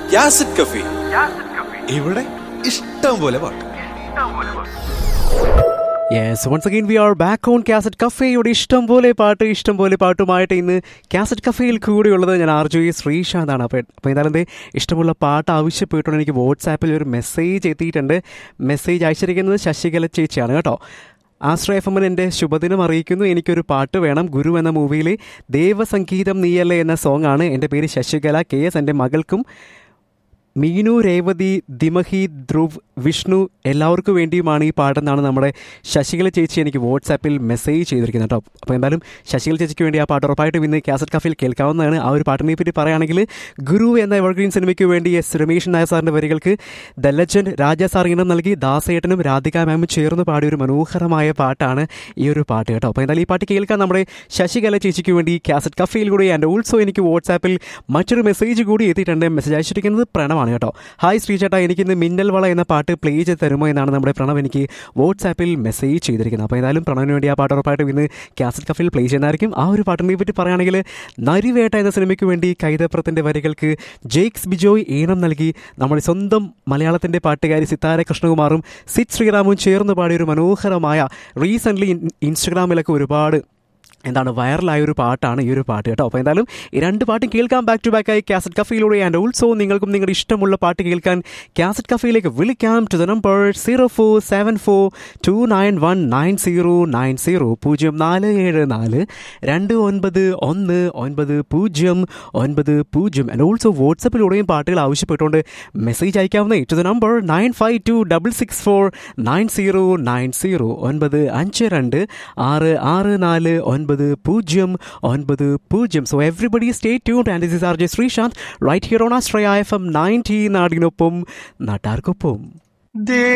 യാസിഡ് കഫി ഇവിടെ ഇഷ്ടം പോലെ പാട്ട് yes once again we are back on cassette കഫേയുടെ ഇഷ്ടം പോലെ പാട്ട് ഇഷ്ടം പോലെ പാട്ടുമായിട്ട് ഇന്ന് കാസറ്റ് കഫേയിൽ കൂടിയുള്ളത് ഞാൻ ആർ ജി ശ്രീശാന്താണ് അപ്പോൾ അപ്പോൾ എന്തായാലും ദേ ഇഷ്ടമുള്ള പാട്ട് ആവശ്യപ്പെട്ടുകൊണ്ട് എനിക്ക് വാട്സാപ്പിൽ ഒരു മെസ്സേജ് എത്തിയിട്ടുണ്ട് മെസ്സേജ് അയച്ചിരിക്കുന്നത് ശശികല ചേച്ചിയാണ് കേട്ടോ ആശ്രയ എഫ് എമ്മിൽ എൻ്റെ ശുഭദിനം അറിയിക്കുന്നു എനിക്കൊരു പാട്ട് വേണം ഗുരു എന്ന മൂവിയിലെ ദേവസംഗീതം നീയല്ലേ എന്ന സോങ് ആണ് എൻ്റെ പേര് ശശികല കെ എസ് എൻ്റെ മകൾക്കും മീനു രേവതി ദിമഹി ധ്രുവ് വിഷ്ണു എല്ലാവർക്കും വേണ്ടിയുമാണ് ഈ പാട്ടെന്നാണ് നമ്മുടെ ശശികല ചേച്ചി എനിക്ക് വാട്സാപ്പിൽ മെസ്സേജ് ചെയ്തിരിക്കുന്നത് കേട്ടോ അപ്പോൾ എന്തായാലും ശശികല ചേച്ചിക്ക് വേണ്ടി ആ പാട്ട് ഉറപ്പായിട്ടും ഇന്ന് കാസറ്റ് കഫിൽ കേൾക്കാവുന്നതാണ് ആ ഒരു പാട്ടിനെ പറ്റി പറയുകയാണെങ്കിൽ ഗുരു എന്ന എവർഗ്രീൻ സിനിമയ്ക്ക് വേണ്ടി എസ് രമേശ് നായർ സാറിൻ്റെ വരികൾക്ക് ദ ലെജൻഡ് രാജ സാർ ഇനം നൽകി ദാസേട്ടനും രാധിക മാമും ചേർന്ന് പാടിയ ഒരു മനോഹരമായ പാട്ടാണ് ഈ ഒരു പാട്ട് കേട്ടോ അപ്പോൾ എന്തായാലും ഈ പാട്ട് കേൾക്കാൻ നമ്മുടെ ശശികല ചേച്ചിക്ക് വേണ്ടി കാസറ്റ് കഫയിൽ കൂടി ആൻഡ് ഓൾസോ എനിക്ക് വാട്സാപ്പിൽ മറ്റൊരു മെസ്സേജ് കൂടി എത്തിയിട്ടുണ്ട് മെസ്സേജ് അയച്ചിരിക്കുന്നത് പ്രണവാണ് കേട്ടോ ഹായ് ശ്രീചേട്ടാ എനിക്കിന്ന് മിന്നൽ വള എന്ന പാട്ട് പ്ലേ ചെയ്ത് തരുമോ എന്നാണ് നമ്മുടെ പ്രണവ് എനിക്ക് വാട്സാപ്പിൽ മെസ്സേജ് ചെയ്തിരിക്കുന്നത് അപ്പോൾ ഏതായാലും പ്രണവിന് വേണ്ടി ആ പാട്ട് ഉറപ്പായിട്ടും ഇന്ന് കാസറ്റ് കഫിൽ പ്ലേ ചെയ്യുന്നതായിരിക്കും ആ ഒരു പാട്ടിനെ പറ്റി പറയുകയാണെങ്കിൽ നരിവേട്ട എന്ന സിനിമയ്ക്ക് വേണ്ടി കൈതപ്രത്തിൻ്റെ വരികൾക്ക് ജെയ്ക്സ് ബിജോയ് ഈണം നൽകി നമ്മുടെ സ്വന്തം മലയാളത്തിൻ്റെ പാട്ടുകാരി സിത്താര കൃഷ്ണകുമാറും സിത് ശ്രീറാമും ചേർന്ന് പാടിയ ഒരു മനോഹരമായ റീസെൻ്റ്ലി ഇൻസ്റ്റഗ്രാമിലൊക്കെ ഒരുപാട് എന്താണ് വൈറലായ ഒരു പാട്ടാണ് ഈ ഒരു പാട്ട് കേട്ടോ അപ്പോൾ എന്തായാലും ഈ രണ്ട് പാട്ടും കേൾക്കാം ബാക്ക് ടു ബാക്ക് ആയി കാസറ്റ് കഫയിലൂടെ ആൻഡ് ഓൾസോ നിങ്ങൾക്കും നിങ്ങളുടെ ഇഷ്ടമുള്ള പാട്ട് കേൾക്കാൻ കാസറ്റ് കഫയിലേക്ക് വിളിക്കാം to the number zero four seven four two nine one nine zero nine zero പൂജ്യം നാല് ഏഴ് നാല് രണ്ട് ഒൻപത് ഒന്ന് ഒൻപത് പൂജ്യം ഒൻപത് പൂജ്യം ആൻഡ് ഓൾസോ വാട്സപ്പിലൂടെയും പാട്ടുകൾ ആവശ്യപ്പെട്ടുകൊണ്ട് മെസ്സേജ് അയക്കാവുന്ന to the number nine five two double six four nine zero nine zero ഒൻപത് അഞ്ച് രണ്ട് ആറ് ആറ് നാല് ഒൻപത് പൂജ്യം ഒൻപത് പൂജ്യം so everybody stay tune and this is R J Sreesanth right here on Astraya F M ninety നാടിനൊപ്പം നാട്ടാർക്കൊപ്പം